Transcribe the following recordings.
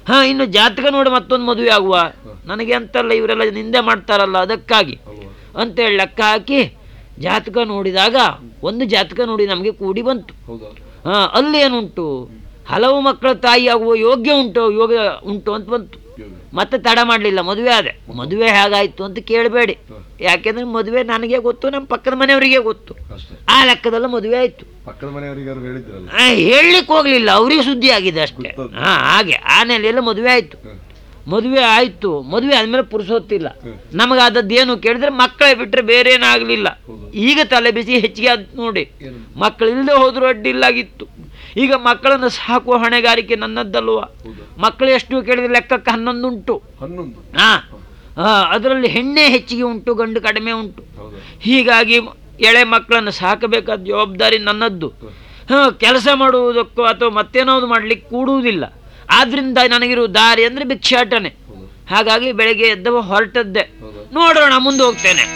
ಹಾ ಇನ್ನು ಜಾತಕ ನೋಡಿ ಮತ್ತೊಂದು ಮದುವೆ ಆಗುವ ನನಗೆ ಅಂತಲ್ಲ ಇವರೆಲ್ಲ ನಿಂದೆ ಮಾಡ್ತಾರಲ್ಲ ಅದಕ್ಕಾಗಿ ಅಲ್ವಾ ಅಂತೇಳಿ ಲೆಕ್ಕ ಹಾಕಿ ಜಾತಕ ನೋಡಿದಾಗ ಒಂದು ಜಾತಕ ನೋಡಿ ನಮಗೆ ಕೂಡಿ ಬಂತು ಹೌದಾ ಹಾ ಅಲ್ಲಿ ಏನುಂಟು ಹಲವು ಮಕ್ಕಳ ತಾಯಿ ಆಗುವ ಯೋಗ್ಯ ಉಂಟು ಯೋಗ ಉಂಟು ಅಂತ ಬಂತು ಯೋಗ ಮತ್ತೆ ತಡ ಮಾಡಲಿಲ್ಲ ಮದುವೆ ಆದೆ ಮದುವೆ ಹೇಗಾಯ್ತು ಅಂತ ಕೇಳಬೇಡಿ ಹ. ಯಾಕೆಂದ್ರೆ ಮದುವೆ ನನಗೆ ಗೊತ್ತು ನಮ್ಮ ಪಕ್ಕದ ಮನೆಯವರಿಗೆ ಗೊತ್ತು ಅಷ್ಟೇ ಆ ಲೆಕ್ಕದಲ್ಲ ಮದುವೆ ಆಯ್ತು ಪಕ್ಕದ ಮನೆಯವರಿಗಾರು ಹೇಳಿದ್ರಲ್ಲ ಆ, ಹೇಳಲಿಕ್ಕೆ ಹೋಗ್ಲಿಲ್ಲ ಅವರಿಗೆ ಸುದ್ದಿ ಆಗಿದೆ ಅಷ್ಟೇ ಗೊತ್ತದ್ದು. ಹಾ ಹಾಗೆ ಆ ನೆಲೆಯಲ್ಲ ಮದುವೆ ಆಯ್ತು ಹ. ಮದುವೆ ಆಯ್ತು ಮದುವೆ ಆದ್ಮೇಲೆ ಪುರುಸೊತ್ತಿಲ್ಲ ಹ್ಮ್. ನಮಗಾದದ್ದೇನು ಕೇಳಿದ್ರೆ ಮಕ್ಕಳೇ ಬಿಟ್ರೆ ಬೇರೆ ಏನಾಗಲಿಲ್ಲ ಹೌದು. ಈಗ ತಲೆ ಬಿಸಿ ಹೆಚ್ಚಿಗೆ ಆದ್ ನೋಡಿ ಏನು ಮಕ್ಕಳು ಇಲ್ಲದೆ ಹೋದ್ರು ಅಡ್ಡಿಲ್ಲಾಗಿತ್ತು ಈಗ ಮಕ್ಕಳನ್ನು ಸಾಕುವ ಹೊಣೆಗಾರಿಕೆ ನನ್ನದ್ದಲ್ವ ಹೌದಾ ಮಕ್ಕಳು ಎಷ್ಟು ಕೇಳಿದ್ರೆ ಲೆಕ್ಕಕ್ಕೆ ಹನ್ನೊಂದು ಉಂಟು ಹನ್ನೊಂದು ಹಾ ಅದರಲ್ಲಿ ಹೆಣ್ಣೆ ಹೆಚ್ಚಿಗೆ ಉಂಟು ಗಂಡು ಕಡಿಮೆ ಉಂಟು ಹೌದಾ ಹೀಗಾಗಿ ಎಳೆ ಮಕ್ಕಳನ್ನು ಸಾಕಬೇಕಾದ ಜವಾಬ್ದಾರಿ ನನ್ನದ್ದು ಹ. ಹ, ಕೆಲಸ ಮಾಡುವುದಕ್ಕೋ ಅಥವಾ ಮತ್ತೇನಾದ್ರು ಮಾಡ್ಲಿಕ್ಕೆ ಕೂಡುವುದಿಲ್ಲ ಆದ್ರಿಂದ ನನಗಿರುವ ದಾರಿ ಅಂದ್ರೆ ಭಿಕ್ಷಾಟನೆ ಹೌದಾ ಹಾಗಾಗಿ ಬೆಳಗ್ಗೆ ಎದ್ದವ ಹೊರಟದ್ದೆ ಹೌದಾ ನೋಡೋಣ ಮುಂದೆ ಹೋಗ್ತೇನೆ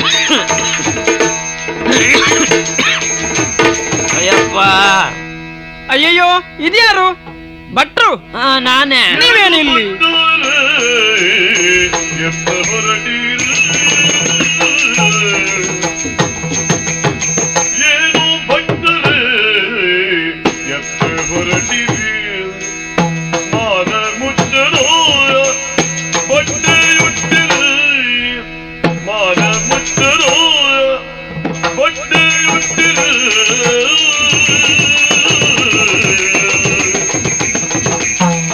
ಅಯ್ಯಪ್ಪ ಅಯ್ಯಯ್ಯೋ ಇದ್ಯಾರು ಭಟ್ರು ಹಾ ನಾನೇ ನೀವೇನು ಇಲ್ಲಿ ಎತ್ತ ಹೊರಟೀರು ಏನು ಭಕ್ತರೇ ಎತ್ತ ಹೊರಟಿರಿ ಮಾನ ಮುಚ್ಚರೋ ಬಟ್ಟೆಯುಟ್ಟಿರು ಮಾನ ಮುಚ್ಚರೋ ಬಟ್ಟೆಯುಟ್ಟಿರು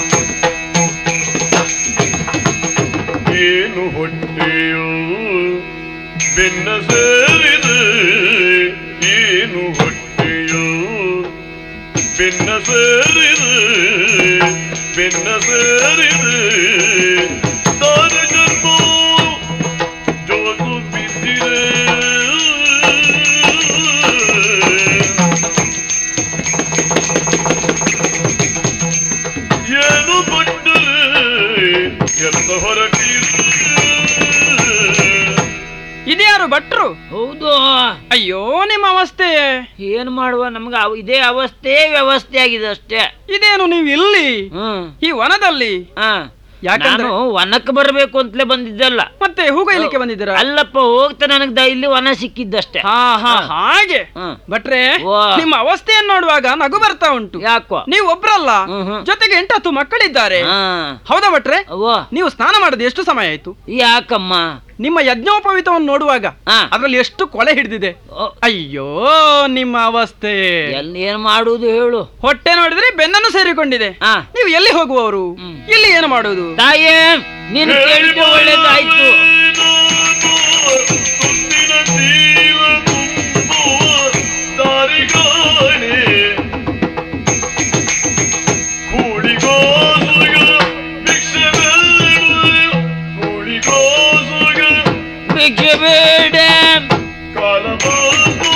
ಏನು ಹೊಟ್ಟೆಯೋ ಬೆನ್ನ ಸೇರಿದೆ ಏನು ಹೊಟ್ಟೆಯೋ ಬೆನ್ನ ಸೇರಿದೆ ಬೆನ್ನ ಸೇರಿದೆ ತಾರ ಗರ್ಭ ಜೋತು ಬಿದ್ದಿದೆ ಏನು ಬಂದರೆ ಎತ್ತ ಹೊರಟೀರು ಇದ್ಯಾರು ಭಟ್ರು ಹೌದು ಅಯ್ಯೋ ನಿಮ್ಮ ಅವಸ್ಥೆ ಏನ್ ಮಾಡುವ ನಮ್ಗೆ ಅವ್- ಇದೇ ಅವಸ್ಥೆ ವ್ಯವಸ್ಥೆ ಆಗಿದೆ ಅಷ್ಟೇ ಇದೇನು ನೀವು ಇಲ್ಲಿ ಹ್ಮ್ ಈ ವನದಲ್ಲಿ ಹಾ ಯಾಕಂದ್ರೆ ನಾನು ವನಕ್ಕೆ ಬರಬೇಕು ಅಂತಲೇ ಬಂದಿದ್ದಲ್ಲ ಮತ್ತೆ ಹೂಗೈಲಿಕ್ಕೆ ಬಂದಿದ್ದೀರಾ ಅಲ್ಲಪ್ಪ ಹೋಗ್ತಾ ನನಗೆ ದ- ಇಲ್ಲಿ ವನ ಸಿಕ್ಕಿದ್ದಷ್ಟೇ ಹಾ ಹಾ ಹಾಗೆ ಹ್ಮ್. ಭಟ್ರೆ ವಾ. ನಿಮ್ಮ ಅವಸ್ಥೆಯನ್ನು ನೋಡುವಾಗ ನಗು ಬರ್ತಾ ಉಂಟು ಯಾಕೋ ನೀವು ಒಬ್ರಲ್ಲ ಹ್ಮ್ ಹ್ಮ್. ಜೊತೆಗೆ ಎಂಟತ್ತು ಮಕ್ಕಳಿದ್ದಾರೆ ಹಾ ಹೌದಾ ಭಟ್ರೆ ಅವ್ವ ನೀವು ಸ್ನಾನ ಮಾಡದೆ ಎಷ್ಟು ಸಮಯ ಆಯ್ತು ಯಾಕಮ್ಮ ನಿಮ್ಮ ಯಜ್ಞೋಪವಿತವನ್ನು ನೋಡುವಾಗ ಹಾ. ಅದ್ರಲ್ಲಿ ಎಷ್ಟು ಕೊಳೆ ಹಿಡಿದಿದೆ ಓ, ಅಯ್ಯೋ ನಿಮ್ಮ ಅವಸ್ಥೆ ಎಲ್ಲಿ ಏನ್ ಮಾಡುವುದು ಹೇಳು ಹೊಟ್ಟೆ ನೋಡಿದ್ರೆ ಬೆನ್ನನ್ನು ಸೇರಿಕೊಂಡಿದೆ ಹಾ ನೀವು ಎಲ್ಲಿ ಹೋಗುವವರು ಹ್ಮ್. ಇಲ್ಲಿ ಏನು ಮಾಡುವುದು ತಾಯೇ ನೀನು ಕೇಳಿದ್ದು ಒಳ್ಳೇದಾಯ್ತು ತುಂಬಿನ ಜೀವ ತುಂಬುವ ದಾರಿಗಾಣೆ ಕೂಳಿಗೋಸುಗ ಭಿಕ್ಷೆ ಬೇಡ ಕೂಳಿಗೋಸುಗ ಭಿಕ್ಷೆ ಬೇಡ ಕಾಲ ಬಂತು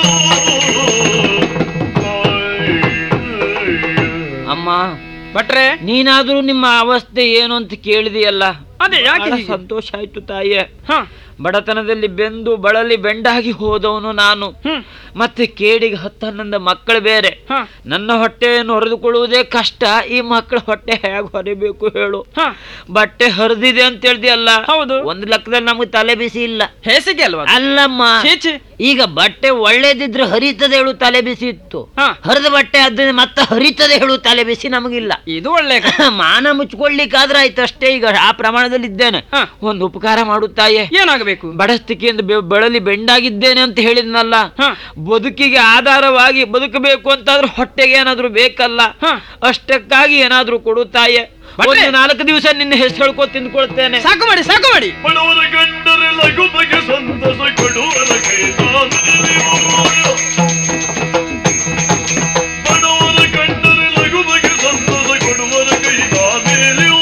ಅಮ್ಮ ಭಟ್ರೆ ನೀನಾದ್ರೂ ನಿಮ್ಮ ಅವಸ್ಥೆ ಏನು ಅಂತ ಕೇಳಿದೆಯಲ್ಲ ಅದೇ ಯಾಕೆ ಬಹಳ ಹೀಗೆ? ಸಂತೋಷ ಆಯ್ತು ತಾಯೇ ಹ ಬಡತನದಲ್ಲಿ ಬೆಂದು ಬಳಲಿ ಬೆಂಡಾಗಿ ಹೋದವನು ನಾನು ಹ್ಮ್ ಮತ್ತೆ ಕೇಡಿಗೆ ಹತ್ತು ಹನ್ನೊಂದು ಮಕ್ಕಳು ಬೇರೆ ಹ ನನ್ನ ಹೊಟ್ಟೆಯನ್ನು ಹೊರೆದುಕೊಳ್ಳುವುದೇ ಕಷ್ಟ ಈ ಮಕ್ಕಳ ಹೊಟ್ಟೆ ಹೇಗೆ ಹೊರಿಬೇಕು ಹೇಳು ಹ ಬಟ್ಟೆ ಹರಿದಿದೆ ಅಂತ ಹೇಳ್ದಿಯಲ್ಲ ಹೌದು. ಒಂದು ಲೆಕ್ಕದಲ್ಲಿ ನಮಗೆ ತಲೆ ಬಿಸಿ ಇಲ್ಲ ಹೇಸಿಗೆ ಅಲ್ವಾ ಅದು? ಅಲ್ಲಮ್ಮ ಚೀಚಿ ಈಗ ಬಟ್ಟೆ ಒಳ್ಳೇದಿದ್ರೆ ಹರಿತದೆ ಹೇಳು ತಲೆ ಬಿಸಿ ಇತ್ತು ಹ ಹರಿದ ಬಟ್ಟೆ ಆದ್ರೆ ಮತ್ತೆ ಹರಿತದೆ ಹೇಳು ತಲೆ ಬಿಸಿ ನಮಗಿಲ್ಲ ಇದು ಒಳ್ಳೆ ಕ- ಮಾನ ಮುಚ್ಕೊಳ್ಳಿಕ್ಕಾದ್ರೆ ಆಯ್ತು ಅಷ್ಟೇ ಈಗ ಆ ಪ್ರಮಾಣದಲ್ಲಿ ಇದ್ದೇನೆ ಹ ಒಂದು ಉಪಕಾರ ಮಾಡುತ್ತಾಯೇ ಏನಾಗಬೇಕು ಬಡಸ್ತಿಕೆಯಿಂದ ಬೆ- ಬಳಲಿ ಬೆಂಡಾಗಿದ್ದೇನೆ ಅಂತ ಹೇಳಿದ್ನಲ್ಲ ಹ ಬದುಕಿಗೆ ಆಧಾರವಾಗಿ ಬದುಕಬೇಕು ಅಂತಾದ್ರೂ ಹೊಟ್ಟೆಗೆ ಏನಾದ್ರೂ ಬೇಕಲ್ಲ ಹ ಅಷ್ಟಕ್ಕಾಗಿ ಏನಾದ್ರೂ ಕೊಡುತ್ತಾಯೆ ಬಟ್ರೆ. ಒಂದು ನಾಲ್ಕು ದಿವಸ ನಿನ್ನ ಹೆಸರು ಹೇಳ್ಕೊ ತಿಂದ್ಕೊಳ್ತೇನೆ ಸಾಕು ಮಾಡಿ ಸಾಕು ಮಾಡಿ ಬಡವರ ಗಂಡರೆ ಲಘು ಬಗೆ ಸಂತಸ ಕೊಡುವರ ಕೈದಾನವಿಯೋ. ಬಡವರ ಗಂಡರೆ ಲಘು ಬಗೆ ಸಂತಸ ಕೊಡುವರ ಕೈದಾನೇಲಿಯೋ.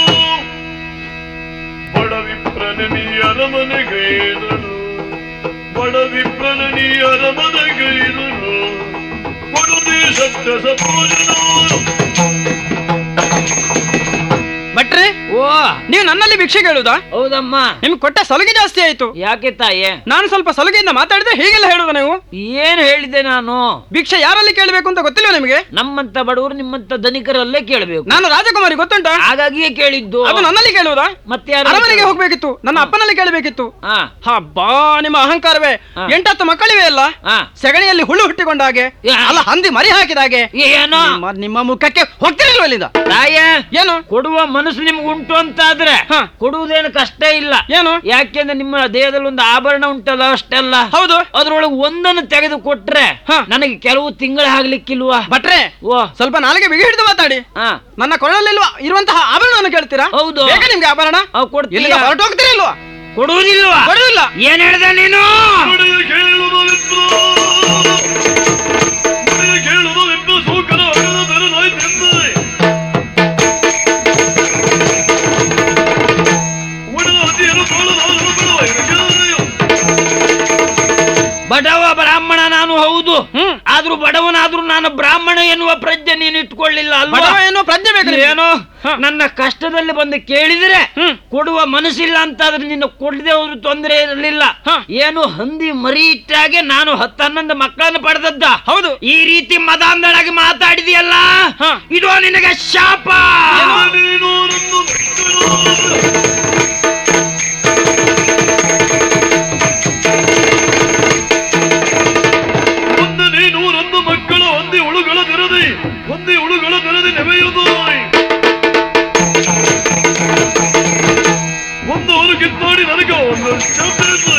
ಬಡ ವಿಪ್ರನ ನೀ ಅರಮನೆಗೈದನು ಬಡ ವಿಪ್ರನ ನೀ ಅರಮನೆಗೈದನು ಕೊಡುದೇ ಸತ್ಯ ಸಪೋಜನ ಭಟ್ರೆ ಓ ನೀವು ನನ್ನಲ್ಲಿ ಭಿಕ್ಷೆ ಕೇಳುದಾ ಹೌದಮ್ಮ ನಿಮ್ಗೆ ಕೊಟ್ಟ ಸಲುಗೆ ಜಾಸ್ತಿ ಆಯ್ತು ಯಾಕೆ ತಾಯೇ ನಾನು ಸ್ವಲ್ಪ ಸಲುಗೆಯಿಂದ ಮಾತಾಡಿದ್ರೆ ಹೀಗೆಲ್ಲ ಹೇಳುದ ನೀವು ಏನ್ ಹೇಳಿದೆ ನಾನು ಭಿಕ್ಷೆ ಯಾರಲ್ಲಿ ಕೇಳಬೇಕು ಅಂತ ಗೊತ್ತಿಲ್ವ ನಿಮಗೆ ನಮ್ಮಂತ ಬಡವರು ನಿಮ್ಮಂತ ಧನಿಕರಲ್ಲೇ ಕೇಳಬೇಕು ನಾನು ರಾಜಕುಮಾರಿ ಗೊತ್ತುಂಟಾ ಹಾಗಾಗಿಯೇ ಕೇಳಿದ್ದು ಅದು ನನ್ನಲ್ಲಿ ಕೇಳುವುದಾ ಮತ್ತೆ ಯಾರು ಅರಮನೆಗೆ ಹೋಗ್ಬೇಕಿತ್ತು ನನ್ನ ಅಪ್ಪನಲ್ಲಿ ಕೇಳಬೇಕಿತ್ತು ಹಾ ಹಾ ಬಾ ನಿಮ್ಮ ಅಹಂಕಾರವೇ ಹಾ. ಎಂಟತ್ತು ಮಕ್ಕಳಿವೆ ಅಲ್ಲ ಹಾ ಸೆಗಣಿಯಲ್ಲಿ ಹುಳು ಹುಟ್ಟಿಕೊಂಡ ಹಾಗೆ ಯಾ. ಅಲ್ಲ ಹಂದಿ ಮರಿ ಹಾಕಿದ ಹಾಗೆ ಏನೋ ನಿಮ್ಮ ನಿಮ್ಮ ಮುಖಕ್ಕೆ ಹೋಗ್ತಿರಲ್ವ ಇಲ್ಲಿಂದ ತಾಯ ಏನು ಕೊಡುವ ಮನಸ್ಸು ನಿಮ್ಗೆ ಉಂಟು ಅಂತಾದ್ರೆ ಹಾ. ಕೊಡುವುದೇನು ಕಷ್ಟ ಇಲ್ಲ ಏನು ಯಾಕೆಂದ್ರೆ ನಿಮ್ಮ ದೇಹದಲ್ಲಿ ಒಂದು ಆಭರಣ ಉಂಟಲ್ಲ ಅಷ್ಟೆಲ್ಲ ಹೌದು ಅದ್ರೊಳಗೆ ಒಂದನ್ನು ತೆಗೆದು ಕೊಟ್ರೆ ಹಾ. ನನಗೆ ಕೆಲವು ತಿಂಗಳು ಆಗ್ಲಿಕ್ಕಿಲ್ವಾ ಭಟ್ರೆ ಓ ಸ್ವಲ್ಪ ನಾಲಿಗೆ ಬಿಗಿ ಹಿಡಿದು ಮಾತಾಡಿ ಹಾ ನನ್ನ ಕೊರಳಲ್ಲಿಲ್ವಾ ಇರುವಂತಹ ಆಭರಣವನ್ನು ಕೇಳ್ತೀರಾ ಹೌದು. ಬೇಕಾ ನಿಮ್ಗೆ ಆಭರಣ ಅವ್ ಕೊಡ್ತೀಯ ಇಲ್ಲಿಂದ ಹೊರಟು ಹೋಗ್ತೀರಾ ಇಲ್ವಾ ಕೊಡುವುದಿಲ್ವಾ ಕೊಡುದಿಲ್ಲ ಏನ್ ಹೇಳ್ದೆ ನೀನು ಒಡೆಯ ಕೇಳುವುದು ವಿಪ್ರ ಒಡೆಯ ಕೇಳುವುದು ವಿಪ್ರ ಸೂಕರ ಅಗದ ತೆರನಾಯ್ತೆಂದರೆ ಒಡೆದ ಅತಿಯನ್ನು ತೋಳಲಾರನು ಬಿಡುವ ಬಡವ ಬ್ರಾಹ್ಮಣ ನಾನು ಹೌದು ಹ್ಮ್ ಆದ್ರೂ ಬಡವನಾದ್ರೂ ನಾನು ಬ್ರಾಹ್ಮಣ ಎನ್ನುವ ಪ್ರಜ್ಞೆ ನೀನು ಇಟ್ಕೊಳ್ಳಿಲ್ಲ ಅಲ್ವಾ ಬಡವ ಏನೋ ಪ್ರಜ್ಞೆ ಬೇಕು ನಿಮ್ಗೆ. ಏನೋ ಹ. ನನ್ನ ಕಷ್ಟದಲ್ಲಿ ಬಂದು ಕೇಳಿದ್ರೆ ಹ್ಮ್. ಕೊಡುವ ಮನಸ್ಸಿಲ್ಲ ಅಂತಾದ್ರೆ ನಿನ್ನ ಕೊಡದೆ ಹೋದ್ರು ತೊಂದರೆ ಇರಲಿಲ್ಲ ಹ. ಏನು ಹಂದಿ ಮರಿ ಇಟ್ಟಾಗೆ ನಾನು ಹತ್ತು ಹನ್ನೊಂದು ಮಕ್ಕಳನ್ನು ಪಡೆದದ್ದ ಹೌದು ಈ ರೀತಿ ಮದಾಂಧಳಾಗಿ ಮಾತಾಡಿದೆಯಲ್ಲ ಹ. ಇದು ನಿನಗೆ ಶಾಪ ನೀನು ನನ್ನ ಮಿತ್ರನು. ಒಂದು ನೀನು ನನ್ನ ಮಕ್ಕಳ ಒಂದೇ ಉಳುಗಳ ತೆರದಿ ಒಂದೇ ಉಳುಗಳ ತೆರದಿ ನೆವೆಯುವುದು ಒಂದು ಅವರು ಕಿತ್ತಾಡಿ ನನಗೆ ಒಂದು ಶಬ್ದ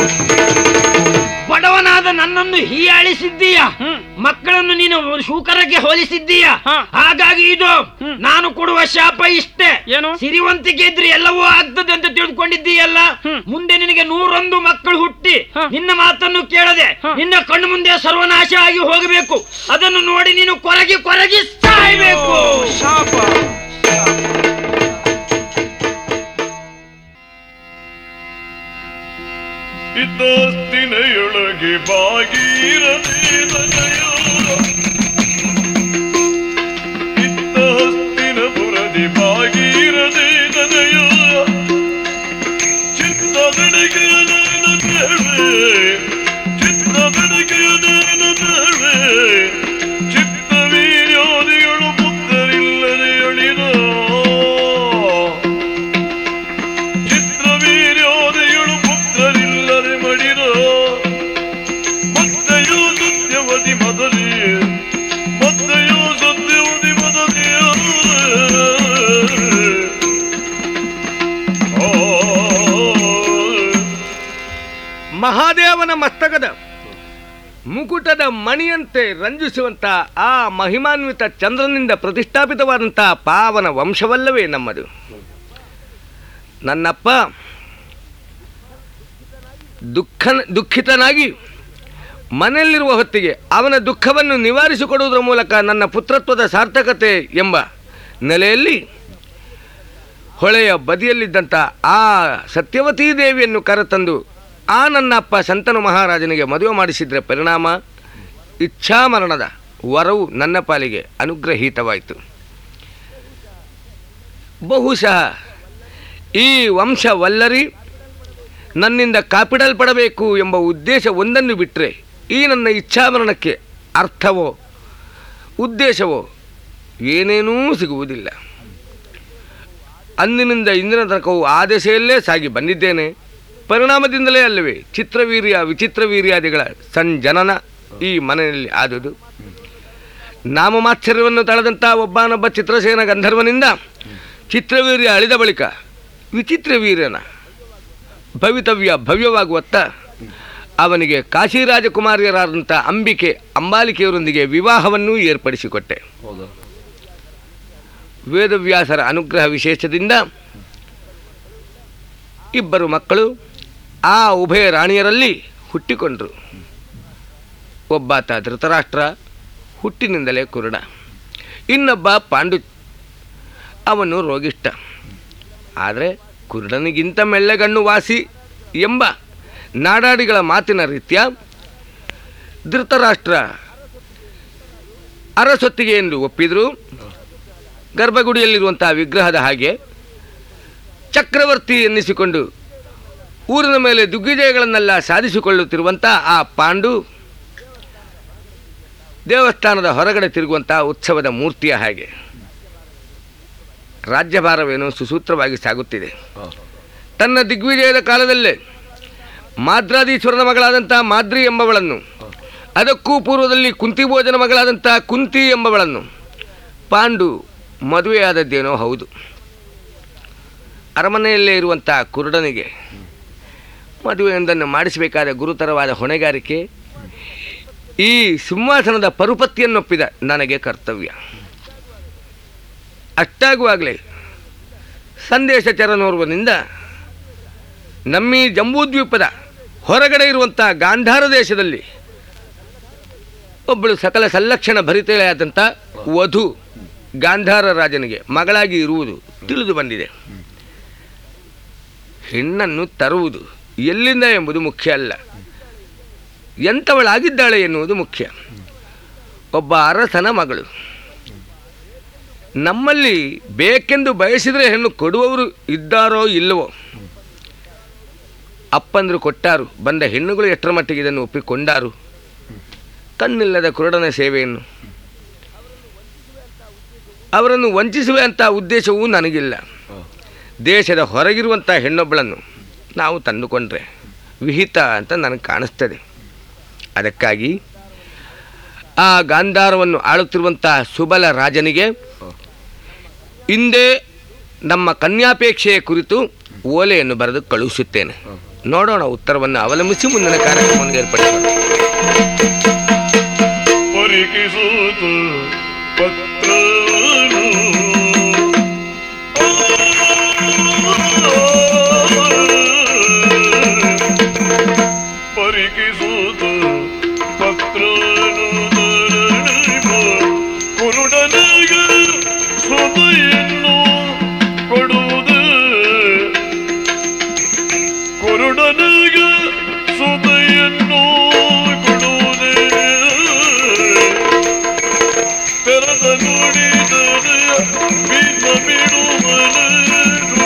ಬಡವನಾದ ನನ್ನನ್ನು ಹೀಯಾಳಿಸಿದ್ದೀಯ ಹ್ಮ್. ಮಕ್ಕಳನ್ನು ನೀನು ಶೂಕರಕ್ಕೆ ಹೋಲಿಸಿದ್ದೀಯ ಹ. ಹಾಗಾಗಿ ಇದು ಹ್ಮ್. ನಾನು ಕೊಡುವ ಶಾಪ ಇಷ್ಟೇ ಏನು? ಸಿರಿವಂತಿಕೆ ಇದ್ರೆ ಎಲ್ಲವೂ ಆಗ್ತದೆ ಅಂತ ತಿಳ್ಕೊಂಡಿದ್ದೀಯಲ್ಲ ಹ್ಮ್. ಮುಂದೆ ನಿನಗೆ ನೂರೊಂದು ಮಕ್ಕಳು ಹುಟ್ಟಿ ಹ. ನಿನ್ನ ಮಾತನ್ನು ಕೇಳದೆ ಹ. ನಿನ್ನ ಕಣ್ಣು ಮುಂದೆ ಸರ್ವನಾಶ ಆಗಿ ಹೋಗಬೇಕು ಅದನ್ನು ನೋಡಿ ನೀನು ಕೊರಗಿ ಕೊರಗಿ ಸಾಯ್ಬೇಕು ಶಾಪ ಇದ್ದಾಸ್ತಿನೆಯೊಳಗೆ ಬಾಗೀರದೆ ನನಯೋ ಇದ್ದಾಸ್ತಿನ ಪುರದಿ ಬಾಗೀರದೆ ನನಯೋ ಚಿತ್ತದಡಿಗೆಯ ನನ್ನವೇ ಚಿತ್ತದಡಿಗೆಯ ನನ್ನವೇ ಚಿತ್ತವೀರ್ಯೋದಿಗಳು ಬುದ್ಧರಿಲ್ಲದೆ ಅಳಿದೋ ಚಿತ್ರವೀರ್ಯೋದಯಳು ಪುತ್ರರಿಲ್ಲದೆ ಮಡಿದ ಮತ್ತೆಯೋ ಸತ್ಯವತಿ ಮದರಿ ಮತ್ತೆಯೋ ಸತ್ಯವತಿ ಮದರಿಯ ಮಹಾದೇವನ ಮಸ್ತಕದ ಮುಕುಟದ ಮಣಿಯಂತೆ ರಂಜಿಸುವಂತ ಆ ಮಹಿಮಾನ್ವಿತ ಚಂದ್ರನಿಂದ ಪ್ರತಿಷ್ಠಾಪಿತವಾದಂಥ ಪಾವನ ವಂಶವಲ್ಲವೇ ನಮ್ಮದು ನನ್ನಪ್ಪ ದುಃಖ ದುಃಖಿತನಾಗಿ ಮನೆಯಲ್ಲಿರುವ ಹೊತ್ತಿಗೆ ಅವನ ದುಃಖವನ್ನು ನಿವಾರಿಸಿಕೊಡುವುದರ ಮೂಲಕ ನನ್ನ ಪುತ್ರತ್ವದ ಸಾರ್ಥಕತೆ ಎಂಬ ನೆಲೆಯಲ್ಲಿ ಹೊಳೆಯ ಬದಿಯಲ್ಲಿದ್ದಂಥ ಆ ಸತ್ಯವತೀ ದೇವಿಯನ್ನು ಕರೆತಂದು ಆ ನನ್ನ ಅಪ್ಪ ಶಂತನು ಮಹಾರಾಜನಿಗೆ ಮದುವೆ ಮಾಡಿಸಿದ್ರ ಪರಿಣಾಮ ಇಚ್ಛಾಮರಣದ ವರವು ನನ್ನ ಪಾಲಿಗೆ ಅನುಗ್ರಹೀತವಾಯಿತು ಬಹುಶಃ ಈ ವಂಶವಲ್ಲರಿ ನನ್ನಿಂದ ಕಾಪಿಡಲ್ಪಡಬೇಕು ಎಂಬ ಉದ್ದೇಶ ಒಂದನ್ನು ಬಿಟ್ಟರೆ ಈ ನನ್ನ ಇಚ್ಛಾಮರಣಕ್ಕೆ ಅರ್ಥವೋ ಉದ್ದೇಶವೋ ಏನೇನೂ ಸಿಗುವುದಿಲ್ಲ ಅಂದಿನಿಂದ ಇಂದಿನ ತನಕವೂ ಆ ದೆಸೆಯಲ್ಲೇ ಸಾಗಿ ಬಂದಿದ್ದೇನೆ ಪರಿಣಾಮದಿಂದಲೇ ಅಲ್ಲವೇ ಚಿತ್ರವೀರ್ಯ ವಿಚಿತ್ರವೀರ್ಯಾದಿಗಳ ಸಂಜನನ ಈ ಮನೆಯಲ್ಲಿ ಆದುದು ನಾಮಮಾಶ್ಚರ್ಯವನ್ನು ತಳೆದಂಥ ಒಬ್ಬನೊಬ್ಬ ಚಿತ್ರಸೇನ ಗಂಧರ್ವನಿಂದ ಚಿತ್ರವೀರ್ಯ ಅಳಿದ ಬಳಿಕ ವಿಚಿತ್ರವೀರ್ಯನ ಭವಿತವ್ಯ ಭವ್ಯವಾಗುವತ್ತ ಅವನಿಗೆ ಕಾಶಿ ರಾಜಕುಮಾರಿಯರಾದಂಥ ಅಂಬಿಕೆ ಅಂಬಾಲಿಕೆಯವರೊಂದಿಗೆ ವಿವಾಹವನ್ನೂ ಏರ್ಪಡಿಸಿಕೊಟ್ಟೆ ವೇದವ್ಯಾಸರ ಅನುಗ್ರಹ ವಿಶೇಷದಿಂದ ಇಬ್ಬರು ಮಕ್ಕಳು ಆ ಉಭಯ ರಾಣಿಯರಲ್ಲಿ ಹುಟ್ಟಿಕೊಂಡರು ಒಬ್ಬಾತ ಧೃತರಾಷ್ಟ್ರ ಹುಟ್ಟಿನಿಂದಲೇ ಕುರುಡ ಇನ್ನೊಬ್ಬ ಪಾಂಡು ಅವನು ರೋಗಿಷ್ಠ ಆದರೆ ಕುರುಡನಿಗಿಂತ ಮೆಳ್ಳೆಗಣ್ಣು ವಾಸಿ ಎಂಬ ನಾಡಾಡಿಗಳ ಮಾತಿನ ರೀತ್ಯ ಧೃತರಾಷ್ಟ್ರ ಅರಸೊತ್ತಿಗೆ ಎಂದು ಒಪ್ಪಿದರು ಗರ್ಭಗುಡಿಯಲ್ಲಿರುವಂತಹ ವಿಗ್ರಹದ ಹಾಗೆ ಚಕ್ರವರ್ತಿ ಎನ್ನಿಸಿಕೊಂಡು ಊರಿನ ಮೇಲೆ ದಿಗ್ವಿಜಯಗಳನ್ನೆಲ್ಲ ಸಾಧಿಸಿಕೊಳ್ಳುತ್ತಿರುವಂಥ ಆ ಪಾಂಡು ದೇವಸ್ಥಾನದ ಹೊರಗಡೆ ತಿರುಗುವಂಥ ಉತ್ಸವದ ಮೂರ್ತಿಯ ಹಾಗೆ ರಾಜ್ಯಭಾರವೇನು ಸುಸೂತ್ರವಾಗಿ ಸಾಗುತ್ತಿದೆ ತನ್ನ ದಿಗ್ವಿಜಯದ ಕಾಲದಲ್ಲೇ ಮಾದ್ರಾದೀಶ್ವರನ ಮಗಳಾದಂಥ ಮಾದ್ರಿ ಎಂಬವಳನ್ನು ಅದಕ್ಕೂ ಪೂರ್ವದಲ್ಲಿ ಕುಂತಿ ಭೋಜನ ಮಗಳಾದಂಥ ಕುಂತಿ ಎಂಬವಳನ್ನು ಪಾಂಡು ಮದುವೆಯಾದದ್ದೇನೋ ಹೌದು ಅರಮನೆಯಲ್ಲೇ ಇರುವಂಥ ಕುರುಡನಿಗೆ ಮದುವೆಯೊಂದನ್ನು ಮಾಡಿಸಬೇಕಾದ ಗುರುತರವಾದ ಹೊಣೆಗಾರಿಕೆ ಈ ಸಿಂಹಾಸನದ ಪರುಪತ್ತಿಯನ್ನೊಪ್ಪಿದ ನನಗೆ ಕರ್ತವ್ಯ ಅಷ್ಟಾಗುವಾಗಲೇ ಸಂದೇಶಚರನೋರ್ವನಿಂದ ನಮ್ಮೀ ಜಂಬೂದ್ವೀಪದ ಹೊರಗಡೆ ಇರುವಂಥ ಗಾಂಧಾರ ದೇಶದಲ್ಲಿ ಒಬ್ಬಳು ಸಕಲ ಸಲ್ಲಕ್ಷಣ ಭರಿತೆಯಾದಂಥ ವಧು ಗಾಂಧಾರ ರಾಜನಿಗೆ ಮಗಳಾಗಿ ಇರುವುದು ತಿಳಿದು ಬಂದಿದೆ ಹೆಣ್ಣನ್ನು ತರುವುದು ಎಲ್ಲಿಂದ ಎಂಬುದು ಮುಖ್ಯ ಅಲ್ಲ ಎಂಥವಳಾಗಿದ್ದಾಳೆ ಎನ್ನುವುದು ಮುಖ್ಯ ಒಬ್ಬ ಅರಸನ ಮಗಳು ನಮ್ಮಲ್ಲಿ ಬೇಕೆಂದು ಬಯಸಿದರೆ ಹೆಣ್ಣು ಕೊಡುವವರು ಇದ್ದಾರೋ ಇಲ್ಲವೋ ಅಪ್ಪಂದರು ಕೊಟ್ಟಾರು ಬಂದ ಹೆಣ್ಣುಗಳು ಎಷ್ಟರ ಮಟ್ಟಿಗೆ ಇದನ್ನು ಒಪ್ಪಿಕೊಂಡಾರು ಕಣ್ಣಿಲ್ಲದ ಕುರುಡನ ಸೇವೆಯನ್ನು ಅವರನ್ನು ವಂಚಿಸುವಂಥ ಉದ್ದೇಶವೂ ನನಗಿಲ್ಲ ದೇಶದ ಹೊರಗಿರುವಂಥ ಹೆಣ್ಣೊಬ್ಬಳನ್ನು ನಾವು ತಂದುಕೊಂಡ್ರೆ ವಿಹಿತ ಅಂತ ನನಗೆ ಕಾಣಿಸ್ತದೆ ಅದಕ್ಕಾಗಿ ಆ ಗಾಂಧಾರವನ್ನು ಆಳುತ್ತಿರುವಂಥ ಸುಬಲ ರಾಜನಿಗೆ ಹಿಂದೆ ನಮ್ಮ ಕನ್ಯಾಪೇಕ್ಷೆಯ ಕುರಿತು ಓಲೆಯನ್ನು ಬರೆದು ಕಳುಹಿಸುತ್ತೇನೆ ನೋಡೋಣ ಉತ್ತರವನ್ನು ಅವಲಂಬಿಸಿ ಮುಂದಿನ ಕಾರ್ಯಕ್ರಮವನ್ನು ಏರ್ಪಡಿಸೋಣ ಪರಿಕಿಸೂತು ಪತ್ರನು ಪರಿಕಿಸೂತು ಪತ್ರನು ಧರಣಿಮ ಕುರುಡನಿಗೆ ಸ್ವತೆಯನ್ನು ಕೊಡುವುದು ಕುರುಡನಿಗೆ ಸುತೆಯನ್ನು ಕೊಡುವುದೇ ತೆರೆದ ನುಡಿದರೆ ಬಿಸ ಬಿಡುವನು